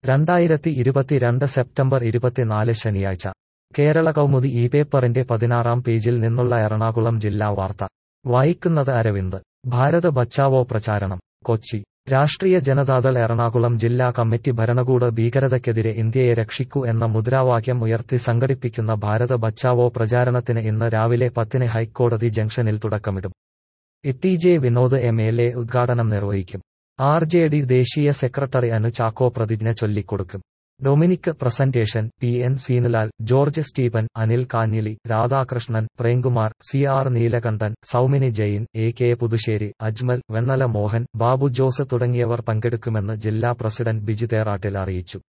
രണ്ടായിരത്തി ഇരുപത്തിരണ്ട് സെപ്റ്റംബർ ഇരുപത്തിനാല് ശനിയാഴ്ച കേരള കൗമുദി ഈ പേപ്പറിന്റെ പതിനാറാം പേജിൽ നിന്നുള്ള എറണാകുളം ജില്ലാ വാർത്ത വായിക്കുന്നത് അരവിന്ദ് ഭാരത് ബച്ചാവോ പ്രചാരണം കൊച്ചി രാഷ്ട്രീയ ജനതാദൾ എറണാകുളം ജില്ലാ കമ്മിറ്റി ഭരണകൂട ഭീകരതയ്ക്കെതിരെ ഇന്ത്യയെ രക്ഷിക്കൂ എന്ന മുദ്രാവാക്യം ഉയർത്തി സംഘടിപ്പിക്കുന്ന ഭാരത് ബച്ചാവോ പ്രചാരണത്തിന് ഇന്ന് രാവിലെ പത്തിന് ഹൈക്കോടതി ജംഗ്ഷനിൽ തുടക്കമിടും E J Vinod M L A ഉദ്ഘാടനം നിർവഹിക്കും ആർ ജെ ഡി ദേശീയ സെക്രട്ടറി അനു ചാക്കോ പ്രതിജ്ഞ ചൊല്ലിക്കൊടുക്കും Dominic Presentation P N Seenulal George Stephen Anil Kanjili Radhakrishnan Premkumar C R Neelakantan Soumini Jain A K Puthussery Ajmal Vennala Mohan Babu Jose തുടങ്ങിയവർ പങ്കെടുക്കുമെന്ന് ജില്ലാ പ്രസിഡന്റ് ബിജു തേറാട്ടിൽ അറിയിച്ചു